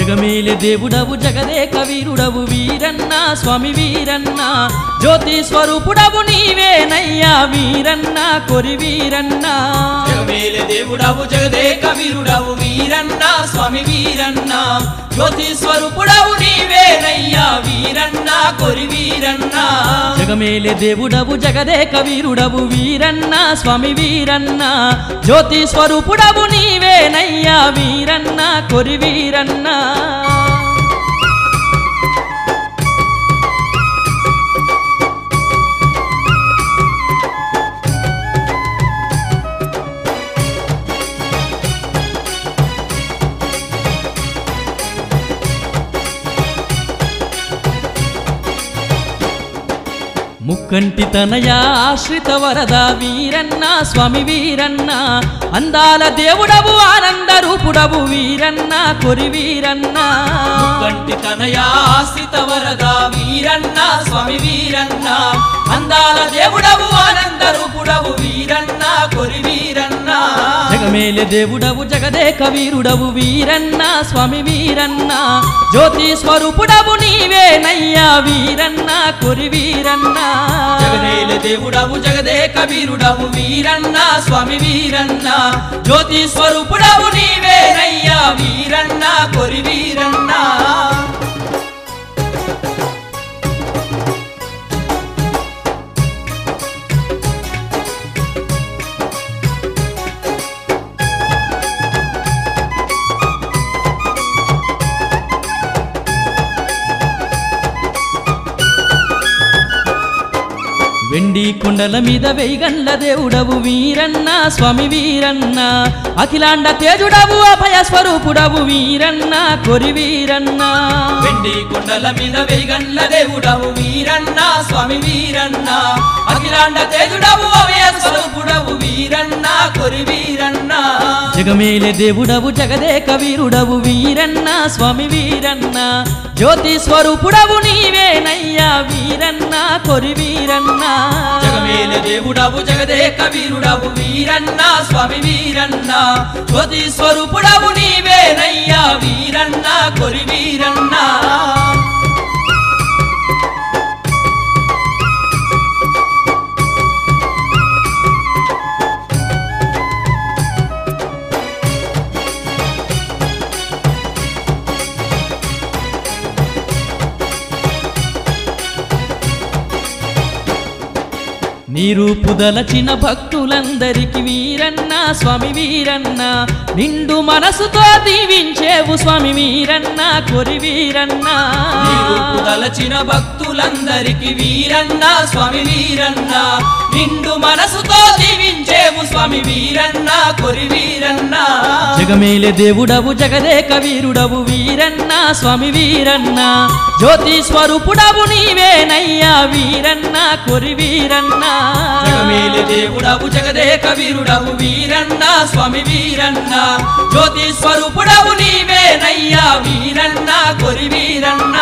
జగమేలే దేవుడవు జగదేక వీరుడవు వీరన్న స్వామి వీరన్న జ్యోతి స్వరూపుడవు నీవేనయ్యా వీరన్న కొరి వీరన్న జగమేలే దేవుడవు జగదేక వీరుడవు వీరన్న స్వామి వీరన్న జ్యోతి స్వరూపుడవు నీవేనయ్యా వీరన్న కొరి వీరన్న జగమేలే దేవుడవు జగదేక వీరుడవు వీరన్న స్వామి వీరన్న జ్యోతి స్వరూపుడవు నీవేనయ్యా వీరన్న కొరి వీరన్న ముక్కంటి తనయ ఆశ్రిత వరద వీరన్న స్వామి వీరన్న అందాల దేవుడవు ఆనంద రూపుడవు వీరన్న కొరి వీరన్న కంటి తనయా ఆశ్రిత వరద వీరన్న స్వామి వీరన్న అందాల దేవుడవు ఆనంద రూపుడవు వీరన్న కొరి వీరన్న జగమేలే దేవుడవు జగదేక వీరుడవు వీరన్న స్వామి వీరన్న జ్యోతి స్వరూపుడవు నీవేనయ్యా వీరన్న కొరి వీరన్న జగనేల దేవుడవు జగదేక వీరుడవు వీరన్న స్వామి వీరన్న జ్యోతి స్వరూపుడవు నీవేనయ్యా వీరన్న కొరి వీరన్న వెండి కొండల మీద వెయ్యగండ్ల దేవుడవు వీరన్న స్వామి వీరన్న అఖిలాండ తేజుడవు అభయ స్వరూపుడవు వీరన్న కొరి వీరన్న వెండి కొండల మీద వెయ్యగండ్ల దేవుడవు వీరన్న స్వామి వీరన్న అఖిలాండ తేజుడవు అవయ స్వరూపుడవు వీరన్న కొరి వీరన్న జగమేలే దేవుడవు జగదేక వీరుడవు వీరన్న స్వామి వీరన్న జ్యోతి స్వరూపుడవు నీవేనయ్యా వీరన్న కొరి వీరన్న జగమేల దేవుడవు జగదేక వీరుడవు వీరన్న స్వామి వీరన్న జ్యోతి స్వరూపుడవు నీవేనయ్యా వీరన్న కొరి వీరన్న నీ రూపుదలచిన భక్తులందరికి వీరన్న స్వామి వీరన్న నిండు మనసుతో దీవించేవు స్వామి వీరన్న కొరి వీరన్న నీ రూపు దలచిన భక్తులందరికి వీరన్న స్వామి వీరన్న నిండు మనసుతో దీవించేవు స్వామి వీరన్న కొరి వీరన్న జగమేలే దేవుడవు జగదేక వీరుడవు వీరన్న స్వామి వీరన్న జ్యోతి స్వరూపుడవు నీవేనయ్యా వీరన్న కొరి వీరన్న జగమేలి దేవుడవు జగదేక వీరుడవు వీరన్న స్వామి వీరన్న జ్యోతి స్వరూపుడవు నీవేనయ్యా వీరన్న కొరి వీరన్న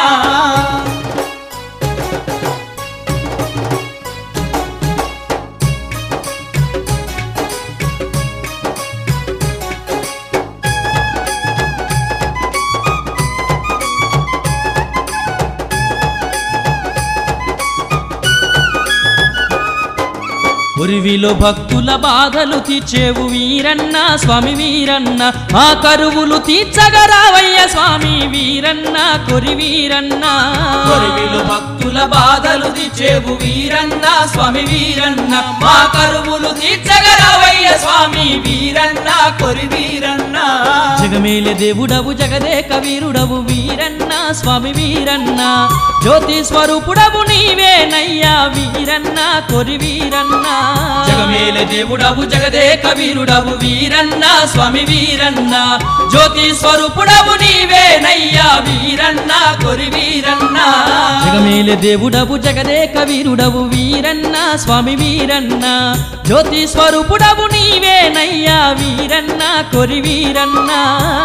ఉరివిలో భక్తుల బాధలు తీర్చేవు వీరన్న స్వామి వీరన్న మా కరువులు తీర్చగరావయ్య స్వామి వీరన్న కొరి వీరన్న కొరివిలు భక్తుల బాధలు దిచేవు వీరన్న స్వామి వీరన్న మా కరువులు తీర్చగలవయ్య స్వామి వీరన్న కొరి వీరన్న జగమేలే దేవుడవు జగదేక వీరుడవు వీరన్న స్వామి వీరన్న జ్యోతి స్వరూపుడవు నీవేనయ్యా వీరన్న కొరి వీరన్న జగమేల దేవుడవు జగదేక వీరుడవు వీరన్న స్వామి వీరన్న జ్యోతి స్వరూపుడవు నీవేనయ్యా వీరన్న కొరి వీరన్న జగమేలే దేవుడవు జగదేక వీరుడవు వీరన్న స్వామి వీరన్న జ్యోతి స్వరూపుడవు నీవేనయ్యా వీరన్న కొరి వీరన్న